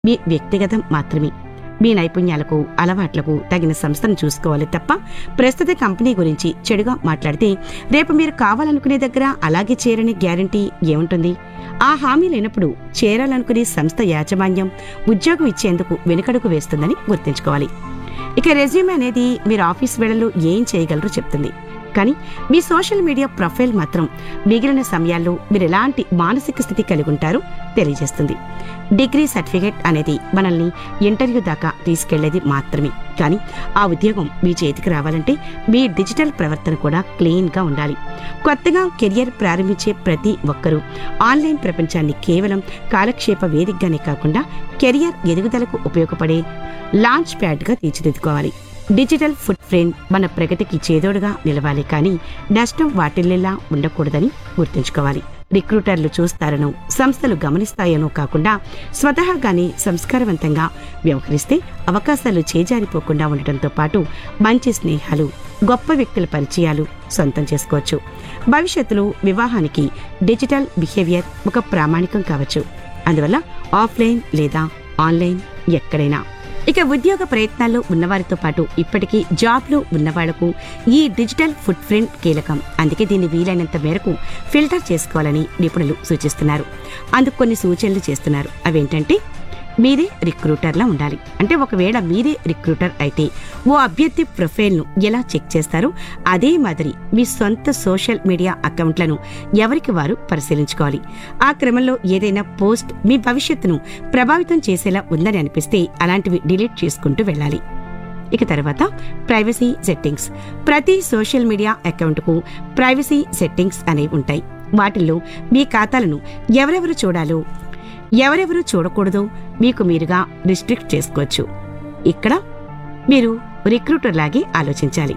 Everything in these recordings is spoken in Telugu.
మీ వ్యక్తిగతం మాత్రమే మీ నైపుణ్యాలకు అలవాట్లకు తగిన సంస్థను చూసుకోవాలి తప్ప ప్రస్తుత కంపెనీ గురించి చెడుగా మాట్లాడితే రేపు మీరు కావాలనుకునే దగ్గర అలాగే చేరని గ్యారంటీ ఏముంటుంది ఆ హామీ లేనప్పుడు చేరాలనుకునే సంస్థ యాజమాన్యం ఉద్యోగం ఇచ్చేందుకు వెనుకడుగు వేస్తుందని గుర్తుంచుకోవాలి ఇక రెజ్యూమ్ అనేది మీరు ఆఫీస్ వేళల్లో ఏం చేయగలరో చెప్తుంది కానీ మీ సోషల్ మీడియా ప్రొఫైల్ మాత్రం మిగిలిన సమయాల్లో మీరు ఎలాంటి మానసిక స్థితి కలిగి ఉంటారో తెలియజేస్తుంది డిగ్రీ సర్టిఫికేట్ అనేది మనల్ని ఇంటర్వ్యూ దాకా తీసుకెళ్లేది మాత్రమే కానీ ఆ ఉద్యోగం మీ చేతికి రావాలంటే మీ డిజిటల్ ప్రవర్తన కూడా క్లీన్గా ఉండాలి కొత్తగా కెరియర్ ప్రారంభించే ప్రతి ఒక్కరూ ఆన్లైన్ ప్రపంచాన్ని కేవలం కాలక్షేప వేదికగానే కాకుండా కెరియర్ ఎదుగుదలకు ఉపయోగపడే లాంచ్ ప్యాడ్గా తీర్చిదిద్దుకోవాలి డిజిటల్ ఫుట్ ప్రింట్ మన ప్రగతికి చేదోడుగా నిలవాలి కానీ నష్టం వాటిల్లేలా ఉండకూడదని గుర్తుంచుకోవాలి రిక్రూటర్లు చూస్తారనో సంస్థలు గమనిస్తాయనో కాకుండా స్వతహాగానే సంస్కారవంతంగా వ్యవహరిస్తే అవకాశాలు చేజారిపోకుండా ఉండటంతో పాటు మంచి స్నేహాలు గొప్ప వ్యక్తుల పరిచయాలు సొంతం చేసుకోవచ్చు భవిష్యత్తులో వివాహానికి డిజిటల్ బిహేవియర్ ఒక ప్రామాణికం కావచ్చు అందువల్ల ఆఫ్లైన్ లేదా ఆన్లైన్ ఎక్కడైనా ఇక ఉద్యోగ ప్రయత్నాల్లో ఉన్నవారితో పాటు ఇప్పటికీ జాబ్లో ఉన్నవాళ్లకు ఈ డిజిటల్ ఫుట్ ప్రింట్ కీలకం అందుకే దీన్ని వీలైనంత మేరకు ఫిల్టర్ చేసుకోవాలని నిపుణులు సూచిస్తున్నారు అందుకు కొన్ని సూచనలు చేస్తున్నారు అవేంటంటే మీరే రిక్రూటర్లా ఉండాలి అంటే ఒకవేళ మీరే రిక్రూటర్ అయితే ఓ అభ్యర్థి ప్రొఫైల్ను ఎలా చెక్ చేస్తారో అదే మాదిరి మీ సొంత సోషల్ మీడియా అకౌంట్లను ఎవరికి వారు పరిశీలించుకోవాలి ఆ క్రమంలో ఏదైనా పోస్ట్ మీ భవిష్యత్తును ప్రభావితం చేసేలా ఉందని అనిపిస్తే అలాంటివి డిలీట్ చేసుకుంటూ వెళ్ళాలి ఇక తర్వాత ప్రైవసీ సెట్టింగ్స్ ప్రతి సోషల్ మీడియా అకౌంట్కు ప్రైవసీ సెట్టింగ్స్ అనేవి ఉంటాయి వాటిల్లో మీ ఖాతాలను ఎవరెవరు చూడాలో ఎవరెవరు చూడకూడదో మీకు మీరుగా రిస్ట్రిక్ట్ చేసుకోవచ్చు ఇక్కడ మీరు రిక్రూటర్ లాగే ఆలోచించాలి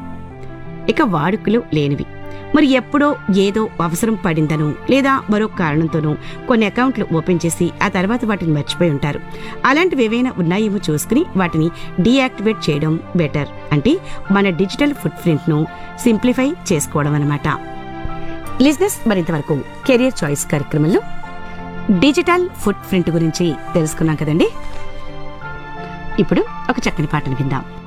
ఇక వాడుకలు లేనివి మరి ఎప్పుడో ఏదో అవసరం పడిందనో లేదా మరో కారణంతోనో కొన్ని అకౌంట్లు ఓపెన్ చేసి ఆ తర్వాత వాటిని మర్చిపోయి ఉంటారు అలాంటివి ఏవైనా ఉన్నాయేమో చూసుకుని వాటిని డీయాక్టివేట్ చేయడం బెటర్ అంటే మన డిజిటల్ ఫుట్ ప్రింట్ను సింప్లిఫై చేసుకోవడం అనమాట లిజినెస్ మరింతవరకు కెరియర్ చాయిస్ కార్యక్రమంలో డిజిటల్ ఫుట్ ప్రింట్ గురించి తెలుసుకున్నాం కదండి ఇప్పుడు ఒక చక్కని పాటను విందాం